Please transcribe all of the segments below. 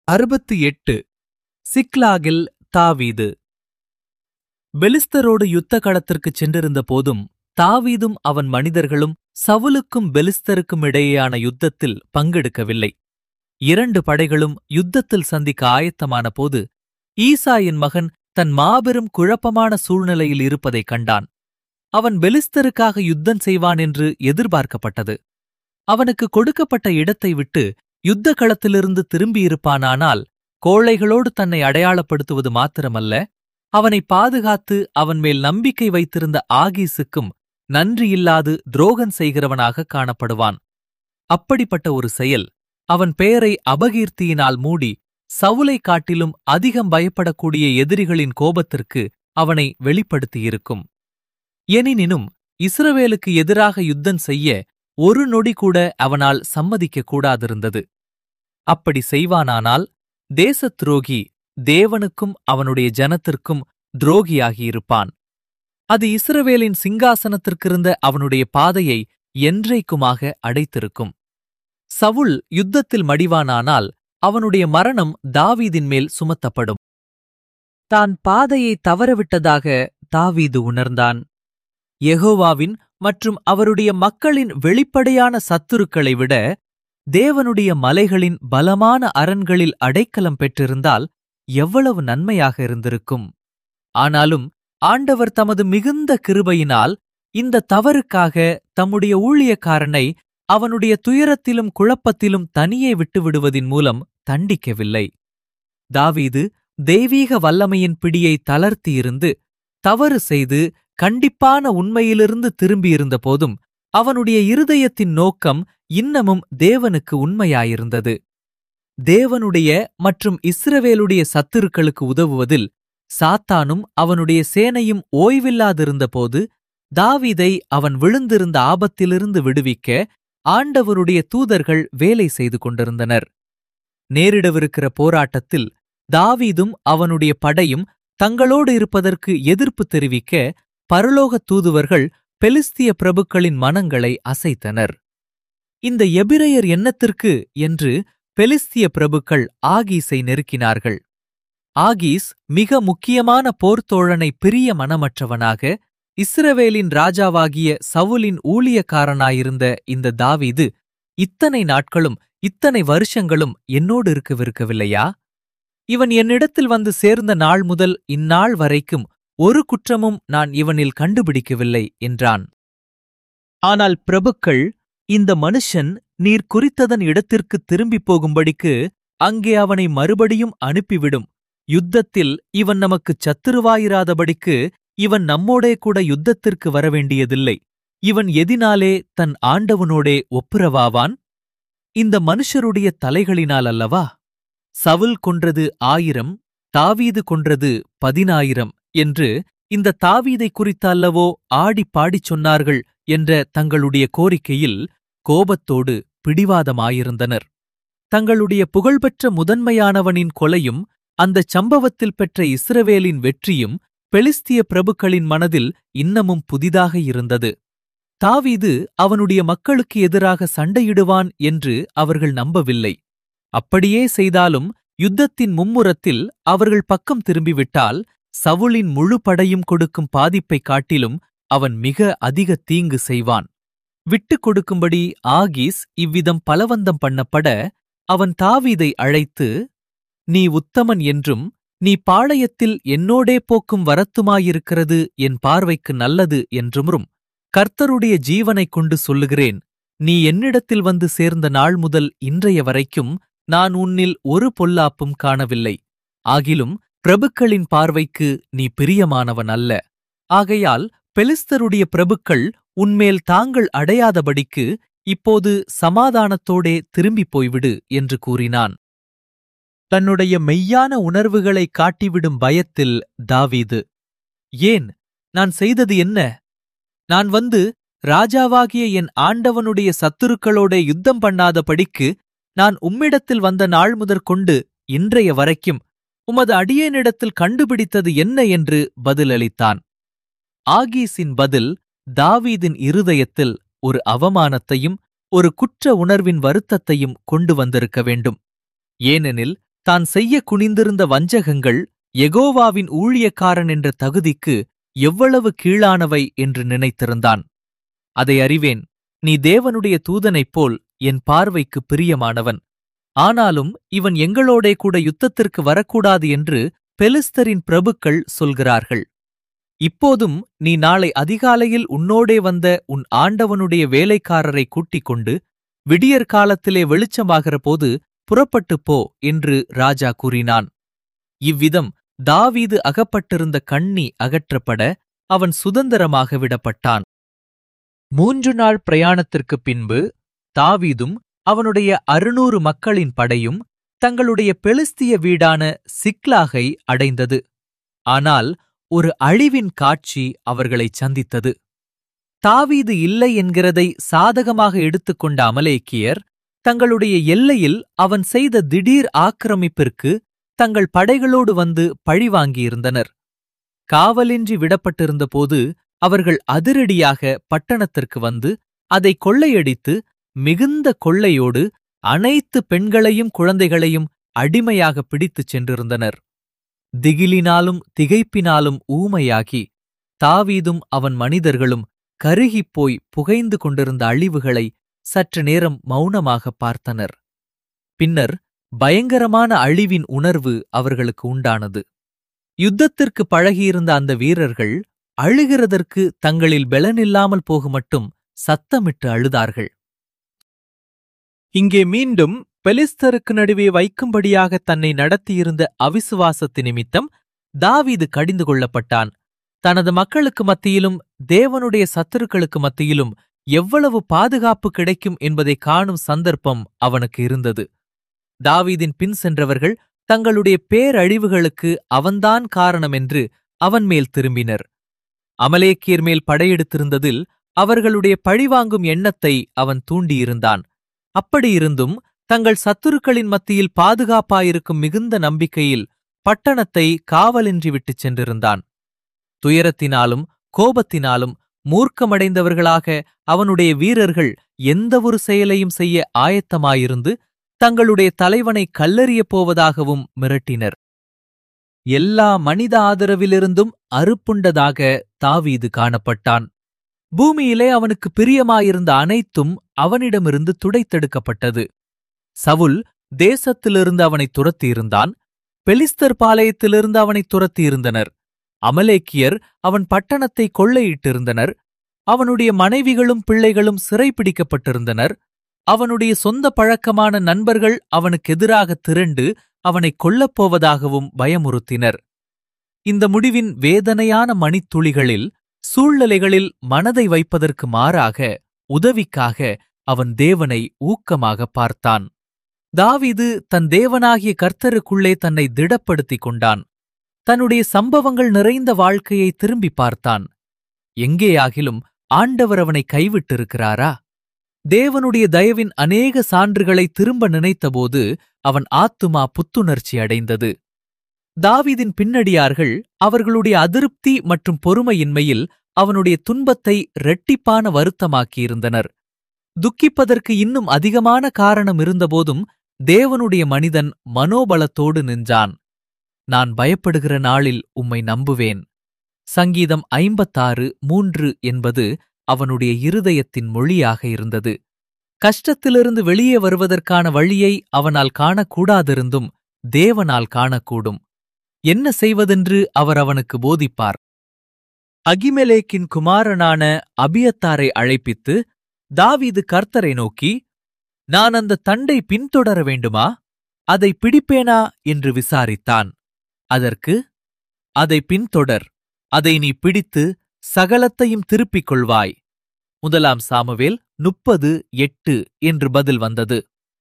அறுபத்து எட்டு சிக்லாகில் தாவீது பெலிஸ்தரோடு யுத்த களத்திற்குச் சென்றிருந்த போதும் தாவீதும் அவன் மனிதர்களும் சவுலுக்கும் பெலிஸ்தருக்கும் இடையேயான யுத்தத்தில் பங்கெடுக்கவில்லை இரண்டு படைகளும் யுத்தத்தில் சந்திக்க ஆயத்தமான போது ஈசாயின் மகன் தன் மாபெரும் குழப்பமான சூழ்நிலையில் இருப்பதைக் கண்டான் அவன் பெலிஸ்தருக்காக யுத்தம் செய்வான் என்று எதிர்பார்க்கப்பட்டது அவனுக்கு கொடுக்கப்பட்ட இடத்தை விட்டு யுத்த களத்திலிருந்து திரும்பியிருப்பானானால் கோழைகளோடு தன்னை அடையாளப்படுத்துவது மாத்திரமல்ல அவனை பாதுகாத்து அவன் மேல் நம்பிக்கை வைத்திருந்த ஆகீசுக்கும் நன்றியில்லாது துரோகம் செய்கிறவனாக காணப்படுவான் அப்படிப்பட்ட ஒரு செயல் அவன் பெயரை அபகீர்த்தியினால் மூடி சவுலை காட்டிலும் அதிகம் பயப்படக்கூடிய எதிரிகளின் கோபத்திற்கு அவனை வெளிப்படுத்தியிருக்கும் எனினும் இஸ்ரவேலுக்கு எதிராக யுத்தம் செய்ய ஒரு நொடி கூட அவனால் சம்மதிக்க கூடாதிருந்தது அப்படி செய்வானானால் தேசத் துரோகி தேவனுக்கும் அவனுடைய ஜனத்திற்கும் துரோகியாகியிருப்பான் அது இஸ்ரவேலின் சிங்காசனத்திற்கிருந்த அவனுடைய பாதையை என்றைக்குமாக அடைத்திருக்கும் சவுல் யுத்தத்தில் மடிவானானால் அவனுடைய மரணம் தாவீதின் மேல் சுமத்தப்படும் தான் பாதையை தவறவிட்டதாக தாவீது உணர்ந்தான் யெகோவாவின் மற்றும் அவருடைய மக்களின் வெளிப்படையான சத்துருக்களை விட தேவனுடைய மலைகளின் பலமான அரண்களில் அடைக்கலம் பெற்றிருந்தால் எவ்வளவு நன்மையாக இருந்திருக்கும் ஆனாலும் ஆண்டவர் தமது மிகுந்த கிருபையினால் இந்த தவறுக்காக தம்முடைய ஊழியக்காரனை அவனுடைய துயரத்திலும் குழப்பத்திலும் தனியே விட்டுவிடுவதின் மூலம் தண்டிக்கவில்லை தாவீது தெய்வீக வல்லமையின் பிடியை தளர்த்தியிருந்து தவறு செய்து கண்டிப்பான உண்மையிலிருந்து திரும்பியிருந்த போதும் அவனுடைய இருதயத்தின் நோக்கம் இன்னமும் தேவனுக்கு உண்மையாயிருந்தது தேவனுடைய மற்றும் இஸ்ரவேலுடைய சத்துருக்களுக்கு உதவுவதில் சாத்தானும் அவனுடைய சேனையும் ஓய்வில்லாதிருந்தபோது தாவீதை அவன் விழுந்திருந்த ஆபத்திலிருந்து விடுவிக்க ஆண்டவருடைய தூதர்கள் வேலை செய்து கொண்டிருந்தனர் நேரிடவிருக்கிற போராட்டத்தில் தாவீதும் அவனுடைய படையும் தங்களோடு இருப்பதற்கு எதிர்ப்பு தெரிவிக்க பரலோக தூதுவர்கள் பெலிஸ்திய பிரபுக்களின் மனங்களை அசைத்தனர் இந்த எபிரையர் என்னத்திற்கு என்று பெலிஸ்திய பிரபுக்கள் ஆகீஸை நெருக்கினார்கள் ஆகீஸ் மிக முக்கியமான போர்த்தோழனை பிரிய மனமற்றவனாக இஸ்ரவேலின் ராஜாவாகிய சவுலின் ஊழியக்காரனாயிருந்த இந்த தாவீது இத்தனை நாட்களும் இத்தனை வருஷங்களும் என்னோடு இருக்கவிருக்கவில்லையா இவன் என்னிடத்தில் வந்து சேர்ந்த நாள் முதல் இந்நாள் வரைக்கும் ஒரு குற்றமும் நான் இவனில் கண்டுபிடிக்கவில்லை என்றான் ஆனால் பிரபுக்கள் இந்த மனுஷன் நீர் குறித்ததன் இடத்திற்கு திரும்பிப் போகும்படிக்கு அங்கே அவனை மறுபடியும் அனுப்பிவிடும் யுத்தத்தில் இவன் நமக்குச் சத்துருவாயிராதபடிக்கு இவன் நம்மோடே கூட யுத்தத்திற்கு வரவேண்டியதில்லை இவன் எதினாலே தன் ஆண்டவனோடே ஒப்புரவாவான் இந்த மனுஷருடைய தலைகளினால் அல்லவா சவுல் கொன்றது ஆயிரம் தாவீது கொன்றது பதினாயிரம் என்று இந்த தாவீதை குறித்து அல்லவோ ஆடி பாடிச் சொன்னார்கள் என்ற தங்களுடைய கோரிக்கையில் கோபத்தோடு பிடிவாதமாயிருந்தனர் தங்களுடைய புகழ்பெற்ற முதன்மையானவனின் கொலையும் அந்தச் சம்பவத்தில் பெற்ற இஸ்ரவேலின் வெற்றியும் பெலிஸ்திய பிரபுக்களின் மனதில் இன்னமும் புதிதாக இருந்தது தாவீது அவனுடைய மக்களுக்கு எதிராக சண்டையிடுவான் என்று அவர்கள் நம்பவில்லை அப்படியே செய்தாலும் யுத்தத்தின் மும்முரத்தில் அவர்கள் பக்கம் திரும்பிவிட்டால் சவுலின் முழு படையும் கொடுக்கும் பாதிப்பைக் காட்டிலும் அவன் மிக அதிக தீங்கு செய்வான் விட்டுக் கொடுக்கும்படி ஆகீஸ் இவ்விதம் பலவந்தம் பண்ணப்பட அவன் தாவீதை அழைத்து நீ உத்தமன் என்றும் நீ பாளையத்தில் என்னோடே போக்கும் வரத்துமாயிருக்கிறது என் பார்வைக்கு நல்லது என்றும் கர்த்தருடைய ஜீவனைக் கொண்டு சொல்லுகிறேன் நீ என்னிடத்தில் வந்து சேர்ந்த நாள் முதல் இன்றைய வரைக்கும் நான் உன்னில் ஒரு பொல்லாப்பும் காணவில்லை ஆகிலும் பிரபுக்களின் பார்வைக்கு நீ பிரியமானவன் அல்ல ஆகையால் பெலிஸ்தருடைய பிரபுக்கள் உன்மேல் தாங்கள் அடையாதபடிக்கு இப்போது சமாதானத்தோடே திரும்பிப் போய்விடு என்று கூறினான் தன்னுடைய மெய்யான உணர்வுகளை காட்டிவிடும் பயத்தில் தாவீது ஏன் நான் செய்தது என்ன நான் வந்து ராஜாவாகிய என் ஆண்டவனுடைய சத்துருக்களோட யுத்தம் பண்ணாதபடிக்கு நான் உம்மிடத்தில் வந்த நாள் முதற்கொண்டு இன்றைய வரைக்கும் உமது அடியேனிடத்தில் கண்டுபிடித்தது என்ன என்று பதிலளித்தான் ஆகீஸின் பதில் தாவீதின் இருதயத்தில் ஒரு அவமானத்தையும் ஒரு குற்ற உணர்வின் வருத்தத்தையும் கொண்டு வந்திருக்க வேண்டும் ஏனெனில் தான் செய்ய குனிந்திருந்த வஞ்சகங்கள் எகோவாவின் ஊழியக்காரன் என்ற தகுதிக்கு எவ்வளவு கீழானவை என்று நினைத்திருந்தான் அதை அறிவேன் நீ தேவனுடைய தூதனைப் போல் என் பார்வைக்கு பிரியமானவன் ஆனாலும் இவன் எங்களோடே கூட யுத்தத்திற்கு வரக்கூடாது என்று பெலிஸ்தரின் பிரபுக்கள் சொல்கிறார்கள் இப்போதும் நீ நாளை அதிகாலையில் உன்னோடே வந்த உன் ஆண்டவனுடைய வேலைக்காரரை கூட்டிக் கொண்டு விடியற் காலத்திலே வெளிச்சமாகிற போது புறப்பட்டுப் போ என்று ராஜா கூறினான் இவ்விதம் தாவீது அகப்பட்டிருந்த கண்ணி அகற்றப்பட அவன் சுதந்திரமாக விடப்பட்டான் மூன்று நாள் பிரயாணத்திற்குப் பின்பு தாவீதும் அவனுடைய அறுநூறு மக்களின் படையும் தங்களுடைய பெலிஸ்திய வீடான சிக்லாகை அடைந்தது ஆனால் ஒரு அழிவின் காட்சி அவர்களைச் சந்தித்தது தாவீது இல்லை என்கிறதை சாதகமாக எடுத்துக்கொண்ட அமலேக்கியர் தங்களுடைய எல்லையில் அவன் செய்த திடீர் ஆக்கிரமிப்பிற்கு தங்கள் படைகளோடு வந்து பழிவாங்கியிருந்தனர் காவலின்றி விடப்பட்டிருந்தபோது அவர்கள் அதிரடியாக பட்டணத்திற்கு வந்து அதை கொள்ளையடித்து மிகுந்த கொள்ளையோடு அனைத்து பெண்களையும் குழந்தைகளையும் அடிமையாக பிடித்துச் சென்றிருந்தனர் திகிலினாலும் திகைப்பினாலும் ஊமையாகி தாவீதும் அவன் மனிதர்களும் கருகிப்போய் புகைந்து கொண்டிருந்த அழிவுகளை சற்று நேரம் மௌனமாக பார்த்தனர் பின்னர் பயங்கரமான அழிவின் உணர்வு அவர்களுக்கு உண்டானது யுத்தத்திற்கு பழகியிருந்த அந்த வீரர்கள் அழுகிறதற்கு தங்களில் பெலனில்லாமல் போகுமட்டும் சத்தமிட்டு அழுதார்கள் இங்கே மீண்டும் பெலிஸ்தருக்கு நடுவே வைக்கும்படியாக தன்னை நடத்தியிருந்த அவிசுவாசத்து நிமித்தம் தாவீது கடிந்து கொள்ளப்பட்டான் தனது மக்களுக்கு மத்தியிலும் தேவனுடைய சத்துருக்களுக்கு மத்தியிலும் எவ்வளவு பாதுகாப்பு கிடைக்கும் என்பதை காணும் சந்தர்ப்பம் அவனுக்கு இருந்தது தாவீதின் பின் சென்றவர்கள் தங்களுடைய பேரழிவுகளுக்கு அவன்தான் காரணம் என்று அவன் மேல் திரும்பினர் அமலேக்கியர் மேல் படையெடுத்திருந்ததில் அவர்களுடைய பழிவாங்கும் எண்ணத்தை அவன் தூண்டியிருந்தான் அப்படியிருந்தும் தங்கள் சத்துருக்களின் மத்தியில் பாதுகாப்பாயிருக்கும் மிகுந்த நம்பிக்கையில் பட்டணத்தை காவலின்றி விட்டுச் சென்றிருந்தான் துயரத்தினாலும் கோபத்தினாலும் மூர்க்கமடைந்தவர்களாக அவனுடைய வீரர்கள் எந்தவொரு செயலையும் செய்ய ஆயத்தமாயிருந்து தங்களுடைய தலைவனை கல்லெறியப் போவதாகவும் மிரட்டினர் எல்லா மனித ஆதரவிலிருந்தும் அறுப்புண்டதாக தாவீது காணப்பட்டான் பூமியிலே அவனுக்கு பிரியமாயிருந்த அனைத்தும் அவனிடமிருந்து துடைத்தெடுக்கப்பட்டது சவுல் தேசத்திலிருந்து அவனை துரத்தியிருந்தான் பெலிஸ்தர் பாளையத்திலிருந்து அவனை துரத்தியிருந்தனர் அமலேக்கியர் அவன் பட்டணத்தை கொள்ளையிட்டிருந்தனர் அவனுடைய மனைவிகளும் பிள்ளைகளும் சிறைப்பிடிக்கப்பட்டிருந்தனர் அவனுடைய சொந்த பழக்கமான நண்பர்கள் அவனுக்கு எதிராக திரண்டு அவனை கொல்லப் போவதாகவும் பயமுறுத்தினர் இந்த முடிவின் வேதனையான மணித்துளிகளில் சூழ்நிலைகளில் மனதை வைப்பதற்கு மாறாக உதவிக்காக அவன் தேவனை ஊக்கமாக பார்த்தான் தாவீது தன் தேவனாகிய கர்த்தருக்குள்ளே தன்னை திடப்படுத்திக் கொண்டான் தன்னுடைய சம்பவங்கள் நிறைந்த வாழ்க்கையை திரும்பி பார்த்தான் எங்கேயாகிலும் ஆண்டவர் அவனை கைவிட்டிருக்கிறாரா தேவனுடைய தயவின் அநேக சான்றுகளை திரும்ப நினைத்தபோது அவன் ஆத்துமா புத்துணர்ச்சி அடைந்தது தாவீதின் பின்னடியார்கள் அவர்களுடைய அதிருப்தி மற்றும் பொறுமையின்மையில் அவனுடைய துன்பத்தை இரட்டிப்பான வருத்தமாக்கியிருந்தனர் துக்கிப்பதற்கு இன்னும் அதிகமான காரணம் இருந்தபோதும் தேவனுடைய மனிதன் மனோபலத்தோடு நின்றான் நான் பயப்படுகிற நாளில் உம்மை நம்புவேன் சங்கீதம் ஐம்பத்தாறு மூன்று என்பது அவனுடைய இருதயத்தின் மொழியாக இருந்தது கஷ்டத்திலிருந்து வெளியே வருவதற்கான வழியை அவனால் காணக்கூடாதிருந்தும் தேவனால் காணக்கூடும் என்ன செய்வதென்று அவர் அவனுக்கு போதிப்பார் அகிமெலேக்கின் குமாரனான அபியத்தாரை அழைப்பித்து தாவீது கர்த்தரை நோக்கி நான் அந்த தண்டை பின்தொடர வேண்டுமா அதை பிடிப்பேனா என்று விசாரித்தான் அதற்கு அதை பின்தொடர் அதை நீ பிடித்து சகலத்தையும் திருப்பிக் கொள்வாய் முதலாம் சாமுவேல் முப்பது எட்டு என்று பதில் வந்தது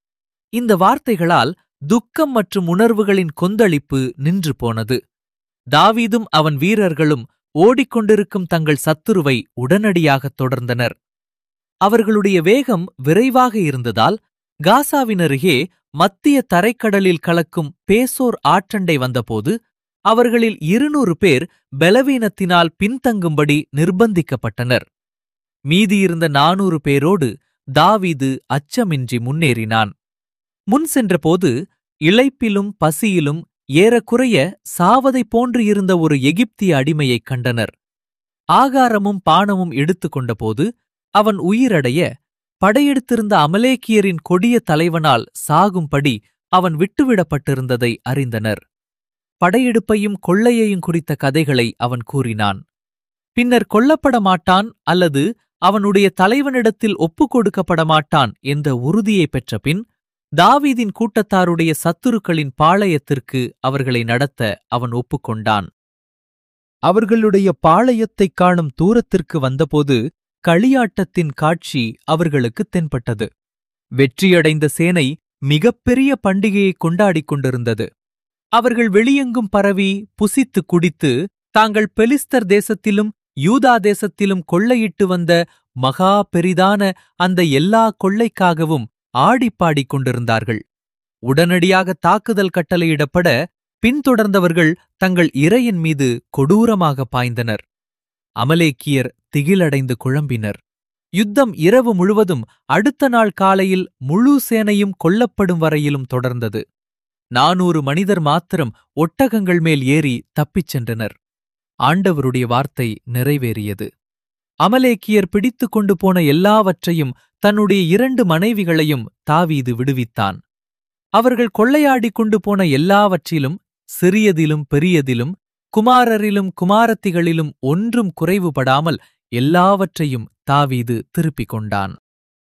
இந்த வார்த்தைகளால் துக்கம் மற்றும் உணர்வுகளின் கொந்தளிப்பு நின்று போனது தாவீதும் அவன் வீரர்களும் ஓடிக்கொண்டிருக்கும் தங்கள் சத்துருவை உடனடியாகத் தொடர்ந்தனர் அவர்களுடைய வேகம் விரைவாக இருந்ததால் காசாவினருகே மத்திய தரைக்கடலில் கலக்கும் பேசோர் ஆற்றண்டை வந்தபோது அவர்களில் இருநூறு பேர் பலவீனத்தினால் பின்தங்கும்படி நிர்பந்திக்கப்பட்டனர் மீதியிருந்த நானூறு பேரோடு தாவீது அச்சமின்றி முன்னேறினான் முன் சென்றபோது இளைப்பிலும் பசியிலும் ஏறக்குறைய சாவதைப் போன்று இருந்த ஒரு எகிப்திய அடிமையைக் கண்டனர் ஆகாரமும் பானமும் எடுத்துக்கொண்டபோது அவன் உயிரடைய படையெடுத்திருந்த அமலேக்கியரின் கொடிய தலைவனால் சாகும்படி அவன் விட்டுவிடப்பட்டிருந்ததை அறிந்தனர் படையெடுப்பையும் கொள்ளையையும் குறித்த கதைகளை அவன் கூறினான் பின்னர் கொல்லப்பட மாட்டான் அல்லது அவனுடைய தலைவனிடத்தில் ஒப்புக் கொடுக்கப்பட மாட்டான் என்ற உறுதியை பெற்றபின் தாவீதின் கூட்டத்தாருடைய சத்துருக்களின் பாளையத்திற்கு அவர்களை நடத்த அவன் ஒப்புக்கொண்டான் அவர்களுடைய பாளையத்தைக் காணும் தூரத்திற்கு வந்தபோது களியாட்டத்தின் காட்சி அவர்களுக்கு தென்பட்டது வெற்றியடைந்த சேனை மிகப்பெரிய பண்டிகையை கொண்டாடிக் கொண்டிருந்தது அவர்கள் வெளியெங்கும் பரவி புசித்து குடித்து தாங்கள் பெலிஸ்தர் தேசத்திலும் யூதா தேசத்திலும் கொள்ளையிட்டு வந்த மகா பெரிதான அந்த எல்லா கொள்ளைக்காகவும் ஆடிப்பாடிக் கொண்டிருந்தார்கள் உடனடியாக தாக்குதல் கட்டளையிடப்பட பின்தொடர்ந்தவர்கள் தங்கள் இரையின் மீது கொடூரமாக பாய்ந்தனர் அமலேக்கியர் திகிலடைந்து குழம்பினர் யுத்தம் இரவு முழுவதும் அடுத்த நாள் காலையில் முழு சேனையும் கொல்லப்படும் வரையிலும் தொடர்ந்தது நானூறு மனிதர் மாத்திரம் ஒட்டகங்கள் மேல் ஏறி தப்பிச் சென்றனர் ஆண்டவருடைய வார்த்தை நிறைவேறியது அமலேக்கியர் பிடித்துக் கொண்டு போன எல்லாவற்றையும் தன்னுடைய இரண்டு மனைவிகளையும் தாவீது விடுவித்தான் அவர்கள் கொள்ளையாடிக் கொண்டு போன எல்லாவற்றிலும் சிறியதிலும் பெரியதிலும் குமாரரிலும் குமாரத்திகளிலும் ஒன்றும் குறைவுபடாமல் எல்லாவற்றையும் தாவீது திருப்பிக் கொண்டான்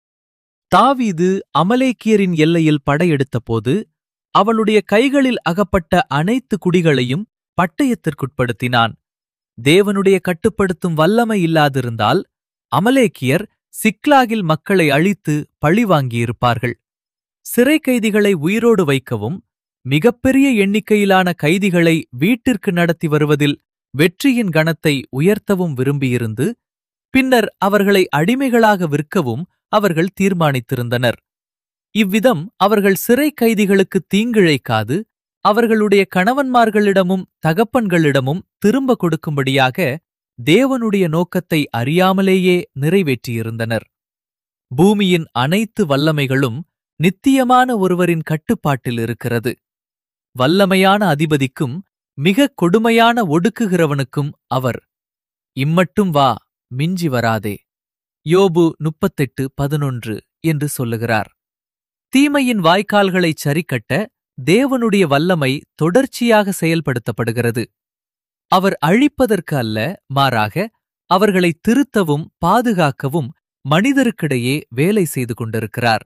தாவீது அமலேக்கியரின் எல்லையில் படையெடுத்தபோது அவளுடைய கைகளில் அகப்பட்ட அனைத்து குடிகளையும் பட்டயத்திற்குட்படுத்தினான் தேவனுடைய கட்டுப்படுத்தும் வல்லமை இல்லாதிருந்தால் அமலேக்கியர் சிக்லாகில் மக்களை அழித்து பழிவாங்கியிருப்பார்கள் சிறை கைதிகளை உயிரோடு வைக்கவும் மிகப்பெரிய எண்ணிக்கையிலான கைதிகளை வீட்டிற்கு நடத்தி வருவதில் வெற்றியின் கணத்தை உயர்த்தவும் விரும்பியிருந்து பின்னர் அவர்களை அடிமைகளாக விற்கவும் அவர்கள் தீர்மானித்திருந்தனர் இவ்விதம் அவர்கள் சிறை கைதிகளுக்கு தீங்கிழைக்காது அவர்களுடைய கணவன்மார்களிடமும் தகப்பன்களிடமும் திரும்ப கொடுக்கும்படியாக தேவனுடைய நோக்கத்தை அறியாமலேயே நிறைவேற்றியிருந்தனர் பூமியின் அனைத்து வல்லமைகளும் நித்தியமான ஒருவரின் கட்டுப்பாட்டில் இருக்கிறது வல்லமையான அதிபதிக்கும் மிகக் கொடுமையான ஒடுக்குகிறவனுக்கும் அவர் இம்மட்டும் வா மிஞ்சி வராதே யோபு முப்பத்தெட்டு பதினொன்று என்று சொல்லுகிறார் தீமையின் வாய்க்கால்களைச் சரிக்கட்ட தேவனுடைய வல்லமை தொடர்ச்சியாக செயல்படுத்தப்படுகிறது அவர் அழிப்பதற்கு அல்ல மாறாக அவர்களை திருத்தவும் பாதுகாக்கவும் மனிதருக்கிடையே வேலை செய்து கொண்டிருக்கிறார்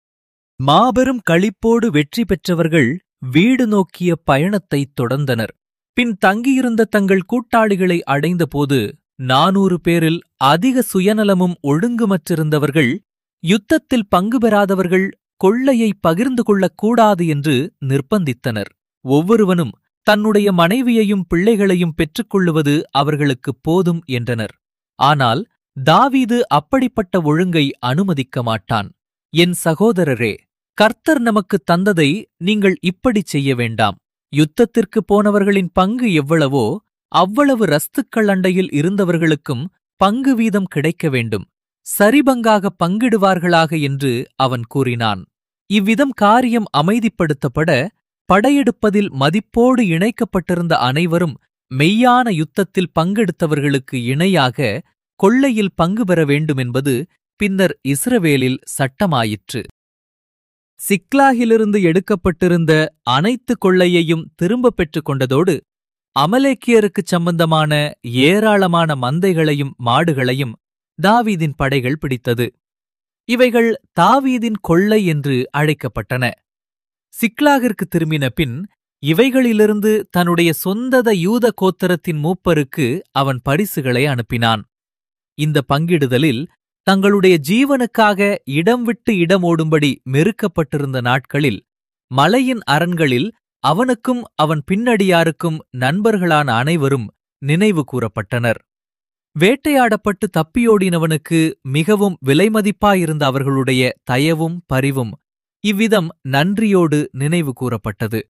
மாபெரும் களிப்போடு வெற்றி பெற்றவர்கள் வீடு நோக்கிய பயணத்தைத் தொடர்ந்தனர் பின் தங்கியிருந்த தங்கள் கூட்டாளிகளை அடைந்தபோது நானூறு பேரில் அதிக சுயநலமும் ஒழுங்குமற்றிருந்தவர்கள் யுத்தத்தில் பங்கு பெறாதவர்கள் கொள்ளையை பகிர்ந்து கொள்ளக் கூடாது என்று நிர்பந்தித்தனர் ஒவ்வொருவனும் தன்னுடைய மனைவியையும் பிள்ளைகளையும் பெற்றுக்கொள்ளுவது அவர்களுக்குப் போதும் என்றனர் ஆனால் தாவீது அப்படிப்பட்ட ஒழுங்கை அனுமதிக்க மாட்டான் என் சகோதரரே கர்த்தர் நமக்குத் தந்ததை நீங்கள் இப்படிச் செய்ய வேண்டாம் யுத்தத்திற்குப் போனவர்களின் பங்கு எவ்வளவோ அவ்வளவு ரஸ்துக்கள் அண்டையில் இருந்தவர்களுக்கும் பங்கு வீதம் கிடைக்க வேண்டும் சரிபங்காக பங்கிடுவார்களாக என்று அவன் கூறினான் இவ்விதம் காரியம் அமைதிப்படுத்தப்பட படையெடுப்பதில் மதிப்போடு இணைக்கப்பட்டிருந்த அனைவரும் மெய்யான யுத்தத்தில் பங்கெடுத்தவர்களுக்கு இணையாக கொள்ளையில் பங்கு பெற வேண்டுமென்பது பின்னர் இஸ்ரவேலில் சட்டமாயிற்று சிக்லாகிலிருந்து எடுக்கப்பட்டிருந்த அனைத்து கொள்ளையையும் திரும்பப் பெற்றுக் கொண்டதோடு அமலேக்கியருக்குச் சம்பந்தமான ஏராளமான மந்தைகளையும் மாடுகளையும் தாவீதின் படைகள் பிடித்தது இவைகள் தாவீதின் கொள்ளை என்று அழைக்கப்பட்டன சிக்லாகிற்கு திரும்பின பின் இவைகளிலிருந்து தன்னுடைய சொந்தத யூத கோத்தரத்தின் மூப்பருக்கு அவன் பரிசுகளை அனுப்பினான் இந்த பங்கிடுதலில் தங்களுடைய ஜீவனுக்காக இடம் விட்டு இடம் ஓடும்படி மெருக்கப்பட்டிருந்த நாட்களில் மலையின் அரண்களில் அவனுக்கும் அவன் பின்னடியாருக்கும் நண்பர்களான அனைவரும் நினைவு கூறப்பட்டனர் வேட்டையாடப்பட்டு தப்பியோடினவனுக்கு மிகவும் விலைமதிப்பாயிருந்த அவர்களுடைய தயவும் பரிவும் இவ்விதம் நன்றியோடு நினைவு கூறப்பட்டது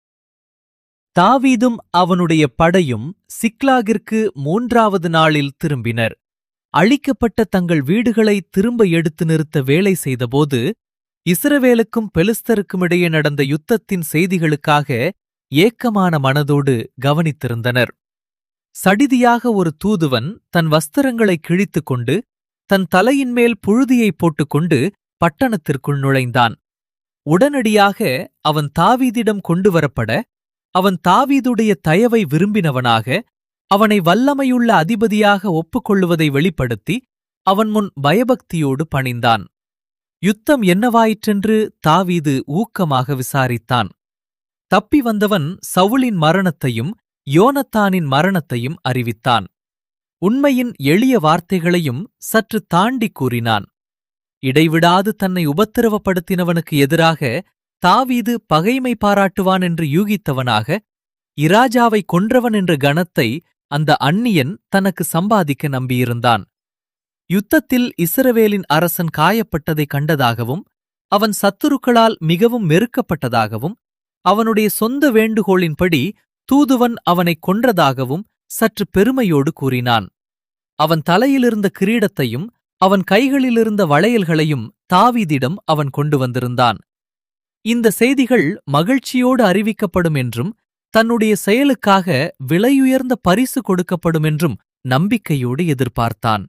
தாவீதும் அவனுடைய படையும் சிக்லாகிற்கு மூன்றாவது நாளில் திரும்பினர் அழிக்கப்பட்ட தங்கள் வீடுகளை திரும்ப எடுத்து நிறுத்த வேலை செய்தபோது இஸ்ரவேலுக்கும் பெலிஸ்தருக்கும் இடையே நடந்த யுத்தத்தின் செய்திகளுக்காக ஏக்கமான மனதோடு கவனித்திருந்தனர் சடிதியாக ஒரு தூதுவன் தன் வஸ்திரங்களை கிழித்துக் கொண்டு தன் தலையின் மேல் புழுதியைப் போட்டுக்கொண்டு பட்டணத்திற்குள் நுழைந்தான் உடனடியாக அவன் தாவீதிடம் கொண்டு வரப்பட அவன் தாவீதுடைய தயவை விரும்பினவனாக அவனை வல்லமையுள்ள அதிபதியாக ஒப்புக்கொள்ளுவதை வெளிப்படுத்தி அவன் முன் பயபக்தியோடு பணிந்தான் யுத்தம் என்னவாயிற்றென்று தாவீது ஊக்கமாக விசாரித்தான் தப்பி வந்தவன் சவுலின் மரணத்தையும் யோனத்தானின் மரணத்தையும் அறிவித்தான் உண்மையின் எளிய வார்த்தைகளையும் சற்று தாண்டிக் கூறினான் இடைவிடாது தன்னை உபத்திரவப்படுத்தினவனுக்கு எதிராக தாவீது பகைமை பாராட்டுவான் என்று யூகித்தவனாக இராஜாவை கொன்றவன் என்ற கணத்தை அந்த அந்நியன் தனக்கு சம்பாதிக்க நம்பியிருந்தான் யுத்தத்தில் இஸ்ரவேலின் அரசன் காயப்பட்டதை கண்டதாகவும் அவன் சத்துருக்களால் மிகவும் மெருக்கப்பட்டதாகவும் அவனுடைய சொந்த வேண்டுகோளின்படி தூதுவன் அவனைக் கொன்றதாகவும் சற்று பெருமையோடு கூறினான் அவன் தலையிலிருந்த கிரீடத்தையும் அவன் கைகளிலிருந்த வளையல்களையும் தாவீதிடம் அவன் கொண்டு வந்திருந்தான் இந்த செய்திகள் மகிழ்ச்சியோடு அறிவிக்கப்படும் என்றும் தன்னுடைய செயலுக்காக விலையுயர்ந்த பரிசு கொடுக்கப்படும் என்றும் நம்பிக்கையோடு எதிர்பார்த்தான்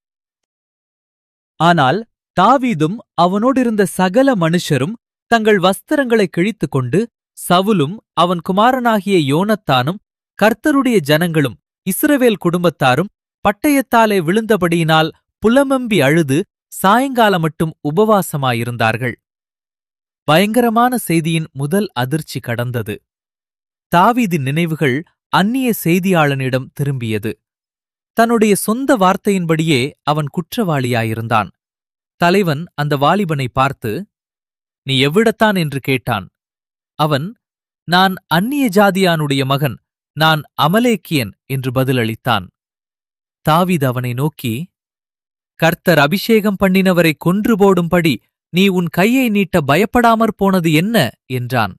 ஆனால் தாவீதும் அவனோடிருந்த சகல மனுஷரும் தங்கள் வஸ்திரங்களை கிழித்துக் கொண்டு சவுலும் அவன் குமாரனாகிய யோனத்தானும் கர்த்தருடைய ஜனங்களும் இஸ்ரவேல் குடும்பத்தாரும் பட்டயத்தாலே விழுந்தபடியினால் புலமம்பி அழுது சாயங்காலம் மட்டும் உபவாசமாயிருந்தார்கள் பயங்கரமான செய்தியின் முதல் அதிர்ச்சி கடந்தது தாவீதின் நினைவுகள் அந்நிய செய்தியாளனிடம் திரும்பியது தன்னுடைய சொந்த வார்த்தையின்படியே அவன் குற்றவாளியாயிருந்தான் தலைவன் அந்த வாலிபனை பார்த்து நீ எவ்விடத்தான் என்று கேட்டான் அவன் நான் அந்நிய ஜாதியானுடைய மகன் நான் அமலேக்கியன் என்று பதிலளித்தான் தாவீது அவனை நோக்கி கர்த்தர் அபிஷேகம் பண்ணினவரை கொன்று போடும்படி நீ உன் கையை நீட்ட பயப்படாமற் போனது என்ன என்றான்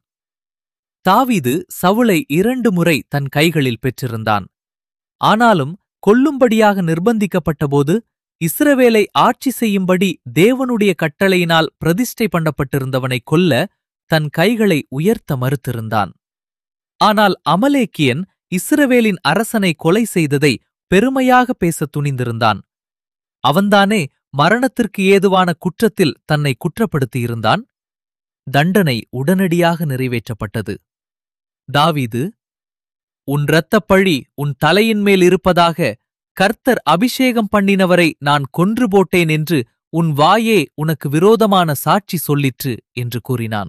தாவீது சவுளை இரண்டு முறை தன் கைகளில் பெற்றிருந்தான் ஆனாலும் கொல்லும்படியாக நிர்பந்திக்கப்பட்டபோது இஸ்ரவேலை ஆட்சி செய்யும்படி தேவனுடைய கட்டளையினால் பிரதிஷ்டை பண்ணப்பட்டிருந்தவனை கொல்ல தன் கைகளை உயர்த்த மறுத்திருந்தான் ஆனால் அமலேக்கியன் இஸ்ரவேலின் அரசனை கொலை செய்ததை பெருமையாக பேசத் துணிந்திருந்தான் அவன்தானே மரணத்திற்கு ஏதுவான குற்றத்தில் தன்னை குற்றப்படுத்தியிருந்தான் தண்டனை உடனடியாக நிறைவேற்றப்பட்டது தாவீது உன் இரத்தப் பழி உன் தலையின் மேல் இருப்பதாக கர்த்தர் அபிஷேகம் பண்ணினவரை நான் கொன்று போட்டேன் என்று உன் வாயே உனக்கு விரோதமான சாட்சி சொல்லிற்று என்று கூறினான்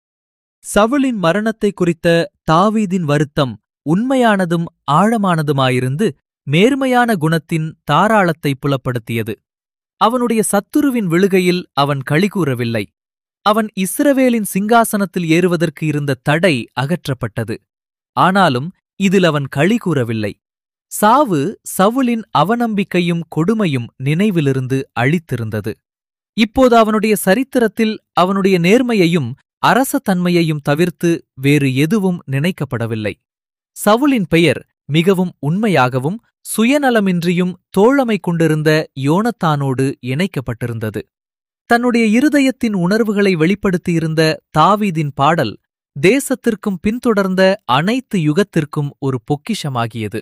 சவுலின் மரணத்தை குறித்த தாவீதின் வருத்தம் உண்மையானதும் ஆழமானதுமாயிருந்து மேர்மையான குணத்தின் தாராளத்தை புலப்படுத்தியது அவனுடைய சத்துருவின் விழுகையில் அவன் களிகூறவில்லை அவன் இஸ்ரவேலின் சிங்காசனத்தில் ஏறுவதற்கு இருந்த தடை அகற்றப்பட்டது ஆனாலும் இதில் அவன் களி கூறவில்லை சாவு சவுலின் அவநம்பிக்கையும் கொடுமையும் நினைவிலிருந்து அழித்திருந்தது இப்போது அவனுடைய சரித்திரத்தில் அவனுடைய நேர்மையையும் அரச தன்மையையும் தவிர்த்து வேறு எதுவும் நினைக்கப்படவில்லை சவுலின் பெயர் மிகவும் உண்மையாகவும் சுயநலமின்றியும் தோழமை கொண்டிருந்த யோனத்தானோடு இணைக்கப்பட்டிருந்தது தன்னுடைய இருதயத்தின் உணர்வுகளை வெளிப்படுத்தியிருந்த தாவீதின் பாடல் தேசத்திற்கும் பின்தொடர்ந்த அனைத்து யுகத்திற்கும் ஒரு பொக்கிஷமாகியது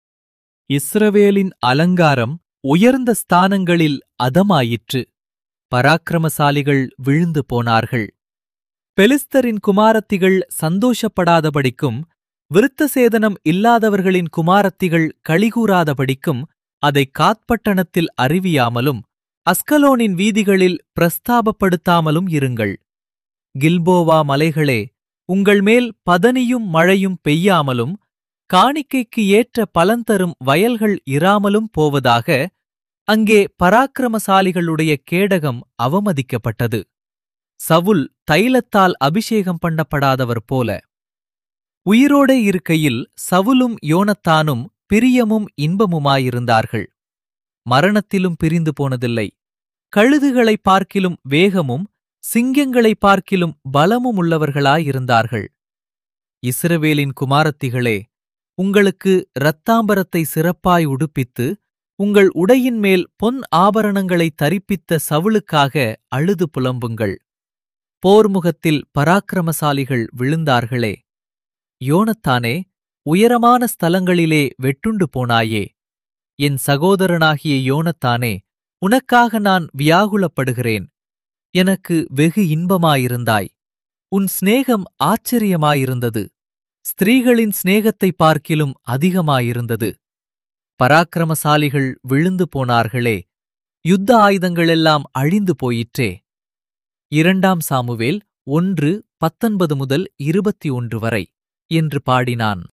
இஸ்ரவேலின் அலங்காரம் உயர்ந்த ஸ்தானங்களில் அதமாயிற்று பராக்கிரமசாலிகள் விழுந்து போனார்கள் பெலிஸ்தரின் குமாரத்திகள் சந்தோஷப்படாதபடிக்கும் விருத்தசேதனம் இல்லாதவர்களின் குமாரத்திகள் களிகூறாதபடிக்கும் அதை காத்பட்டணத்தில் அறிவியாமலும் அஸ்கலோனின் வீதிகளில் பிரஸ்தாபப்படுத்தாமலும் இருங்கள் கில்போவா மலைகளே உங்கள் மேல் பதனியும் மழையும் பெய்யாமலும் காணிக்கைக்கு ஏற்ற பலன்தரும் வயல்கள் இராமலும் போவதாக அங்கே பராக்கிரமசாலிகளுடைய கேடகம் அவமதிக்கப்பட்டது சவுல் தைலத்தால் அபிஷேகம் பண்ணப்படாதவர் போல உயிரோடே இருக்கையில் சவுலும் யோனத்தானும் பிரியமும் இன்பமுமாயிருந்தார்கள் மரணத்திலும் பிரிந்து போனதில்லை கழுதுகளைப் பார்க்கிலும் வேகமும் சிங்கங்களைப் பார்க்கிலும் பலமும் உள்ளவர்களாயிருந்தார்கள் இஸ்ரவேலின் குமாரத்திகளே உங்களுக்கு இரத்தாம்பரத்தை சிறப்பாய் உடுப்பித்து உங்கள் உடையின் மேல் பொன் ஆபரணங்களை தரிப்பித்த சவுளுக்காக அழுது புலம்புங்கள் போர்முகத்தில் பராக்கிரமசாலிகள் விழுந்தார்களே யோனத்தானே உயரமான ஸ்தலங்களிலே வெட்டுண்டு போனாயே என் சகோதரனாகிய யோனத்தானே உனக்காக நான் வியாகுலப்படுகிறேன் எனக்கு வெகு இன்பமாயிருந்தாய் உன் சிநேகம் ஆச்சரியமாயிருந்தது ஸ்திரீகளின் சிநேகத்தை பார்க்கிலும் அதிகமாயிருந்தது பராக்கிரமசாலிகள் விழுந்து போனார்களே யுத்த ஆயுதங்களெல்லாம் அழிந்து போயிற்றே இரண்டாம் சாமுவேல் ஒன்று பத்தொன்பது முதல் இருபத்தி ஒன்று வரை என்று பாடினான்